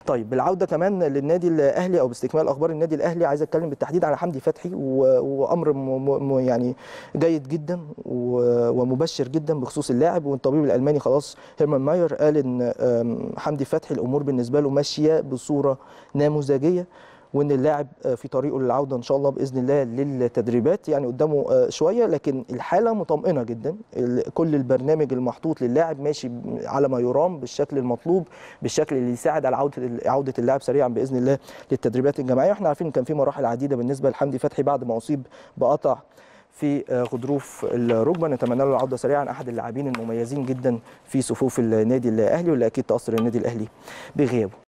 طيب بالعوده كمان للنادي الاهلي او باستكمال اخبار النادي الاهلي عايز اتكلم بالتحديد على حمدي فتحي و- وامر م- م- يعني جيد جدا و- ومبشر جدا بخصوص اللاعب والطبيب الالماني خلاص هيرمان ماير قال ان آم، حمدي فتحي الامور بالنسبه له ماشيه بصوره نموذجيه وان اللاعب آه، في طريقه للعوده ان شاء الله باذن الله للتدريبات يعني قدامه آه، شويه لكن الحاله مطمئنه جدا ال- كل البرنامج المحطوط للاعب ماشي ب- على ما يرام بالشكل المطلوب بالشكل اللي يساعد على عوده عوده اللاعب سريعا باذن الله للتدريبات الجماعيه واحنا عارفين ان كان في مراحل عديده بالنسبه لحمدي فتحي بعد ما اصيب بقطع في آه، غضروف الركبه نتمنى له العوده سريعا احد اللاعبين المميزين جدا في صفوف النادي الاهلي واللي اكيد تاثر النادي الاهلي بغيابه